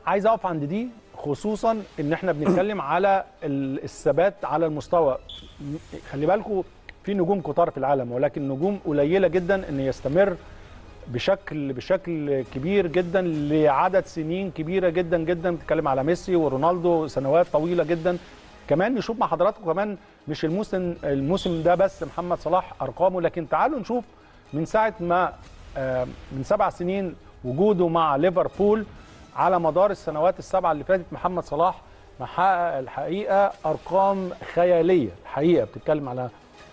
عايز اقف عند دي خصوصا ان احنا بنتكلم على ال- الثبات على المستوى م- خلي بالكم في نجوم كتار في العالم ولكن نجوم قليله جدا ان يستمر بشكل بشكل كبير جدا لعدد سنين كبيره جدا جدا بتتكلم على ميسي ورونالدو سنوات طويله جدا كمان نشوف مع حضراتكم كمان مش الموسم الموسم ده بس محمد صلاح ارقامه لكن تعالوا نشوف من ساعه ما آه، من سبع سنين وجوده مع ليفربول على مدار السنوات السبعه اللي فاتت محمد صلاح محقق الحقيقه ارقام خياليه الحقيقه بتتكلم على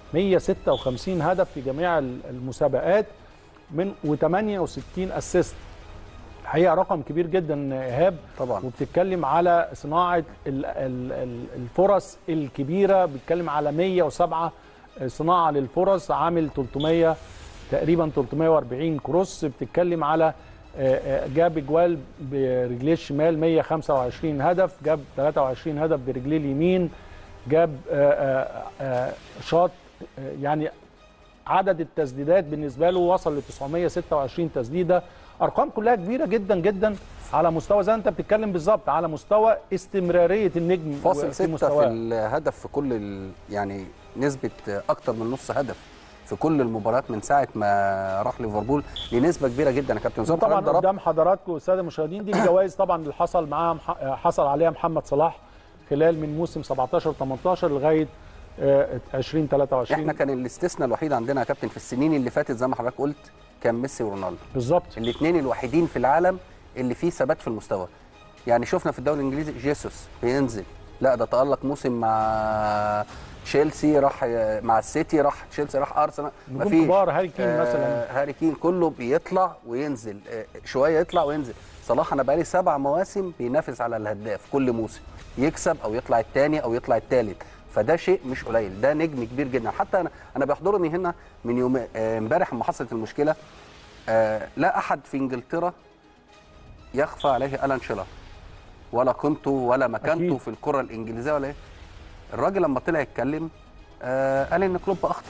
156 هدف في جميع المسابقات من و68 اسيست الحقيقه رقم كبير جدا ايهاب طبعا. وبتتكلم على صناعه ال- ال- ال- الفرص الكبيره بتتكلم على 107 صناعه للفرص عامل 300 تقريبا 340 كروس بتتكلم على آه، آه، جاب اجوال برجليه الشمال 125 هدف جاب 23 هدف برجليه اليمين جاب آه، آه، آه، شاط آه، يعني عدد التسديدات بالنسبه له وصل ل 926 تسديده ارقام كلها كبيره جدا جدا على مستوى زي ما انت بتتكلم بالظبط على مستوى استمراريه النجم فاصل في ستة في مستواه. الهدف في كل ال... يعني نسبة أكتر من نص هدف في كل المباريات من ساعة ما راح ليفربول لنسبة كبيرة جدا يا كابتن زي ما طبعا حضرتك ضربت قدام حضراتكم الساده المشاهدين دي الجوائز طبعا اللي حصل معاها مح- حصل عليها محمد صلاح خلال من موسم 17 18 لغايه آه، 20 23 احنا كان الاستثناء الوحيد عندنا يا كابتن في السنين اللي فاتت زي ما حضرتك قلت كان ميسي ورونالدو بالظبط الاثنين الوحيدين في العالم اللي فيه ثبات في المستوى يعني شفنا في الدوري الانجليزي جيسوس بينزل لا ده تألق موسم مع تشيلسي راح مع السيتي راح تشيلسي راح ارسنال نجوم مفيش. كبار، هاري كين مثلاً. هاري كين كله بيطلع وينزل آه، شويه يطلع وينزل صلاح انا بقالي سبع مواسم بينافس على الهداف كل موسم يكسب او يطلع الثاني او يطلع الثالث فده شيء مش قليل ده نجم كبير جدا حتى انا انا بيحضرني هنا من يوم آه، امبارح لما حصلت المشكله آه، لا احد في انجلترا يخفى عليه الان شيرر ولا قيمته ولا مكانته أكيد. في الكره الانجليزيه ولا ايه الراجل لما طلع يتكلم آه قال ان كلوب اخطا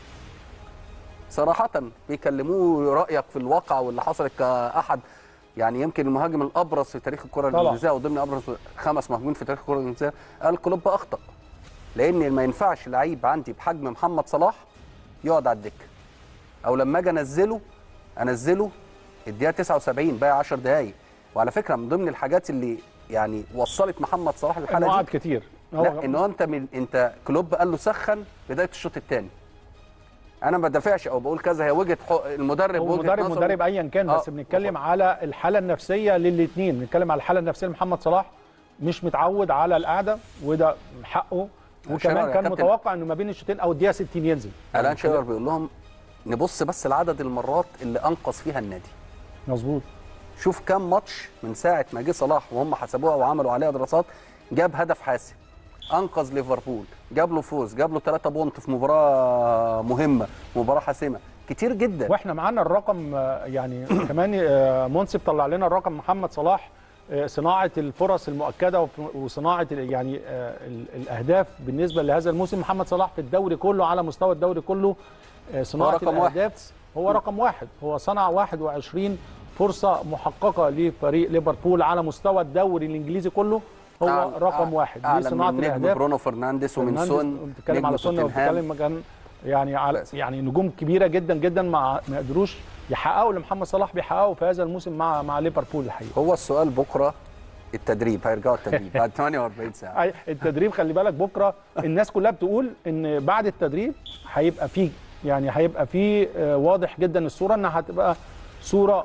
صراحه بيكلموه رايك في الواقع واللي حصل كاحد يعني يمكن المهاجم الابرز في تاريخ الكره طبعا. الانجليزيه او ضمن ابرز خمس مهاجمين في تاريخ الكره الانجليزيه قال كلوب اخطا لان ما ينفعش لعيب عندي بحجم محمد صلاح يقعد على الدكه او لما اجي انزله انزله الدقيقه 79 باقي 10 دقائق وعلى فكره من ضمن الحاجات اللي يعني وصلت محمد صلاح انه للحاله قعد دي كتير لا ان هو انت من انت كلوب قال له سخن بدايه الشوط الثاني انا ما بدافعش او بقول كذا هي وجهه حق المدرب هو وجهه مدرب نظره. مدرب ايا كان بس آه، بنتكلم على الحاله النفسيه للاثنين بنتكلم على الحاله النفسيه لمحمد صلاح مش متعود على القعده وده حقه شيرر وكمان يا كان كابتن. متوقع انه ما بين الشوطين او الدقيقه 60 ينزل الان شيرر بيقول لهم نبص بس لعدد المرات اللي انقذ فيها النادي مظبوط شوف كام ماتش من ساعه ما جه صلاح وهم حسبوها وعملوا عليها دراسات جاب هدف حاسم انقذ ليفربول جاب له فوز جاب له 3 بونت في مباراه مهمه مباراه حاسمه كتير جدا واحنا معانا الرقم آه، يعني كمان آه، منصف طلع لنا الرقم محمد صلاح آه، صناعه الفرص المؤكده وف- وصناعه ال- يعني آه، ال- الاهداف بالنسبه لهذا الموسم محمد صلاح في الدوري كله على مستوى الدوري كله آه، صناعه رقم واحد. الاهداف هو رقم واحد هو صنع 21 فرصه محققه لفريق ليفربول على مستوى الدوري الانجليزي كله هو أعلى- رقم واحد اعلى لصناعه من نجم الاهداف برونو فرنانديز ومن فرنانديز سون بتتكلم نجم على سون توتنهام. وبتتكلم كان يعني على بس. يعني نجوم كبيره جدا جدا مع ما قدروش يحققوا اللي محمد صلاح بيحققه في هذا الموسم مع مع ليفربول الحقيقه هو السؤال بكره التدريب هيرجعوا التدريب بعد 48 ساعه أي- التدريب خلي بالك بكره الناس كلها بتقول ان بعد التدريب هيبقى فيه يعني هيبقى فيه آه، واضح جدا الصوره انها هتبقى صوره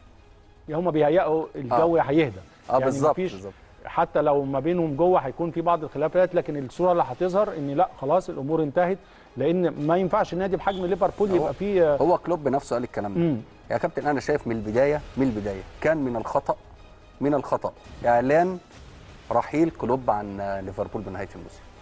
هم بيهيئوا الجو هيهدى اه بالظبط مفيش- بالظبط حتى لو ما بينهم جوه هيكون في بعض الخلافات لكن الصوره اللي هتظهر ان لا خلاص الامور انتهت لان ما ينفعش نادي بحجم ليفربول هو- يبقى فيه هو كلوب بنفسه قال الكلام ده مم. يا كابتن انا شايف من البدايه من البدايه كان من الخطا من الخطا اعلان رحيل كلوب عن ليفربول بنهايه الموسم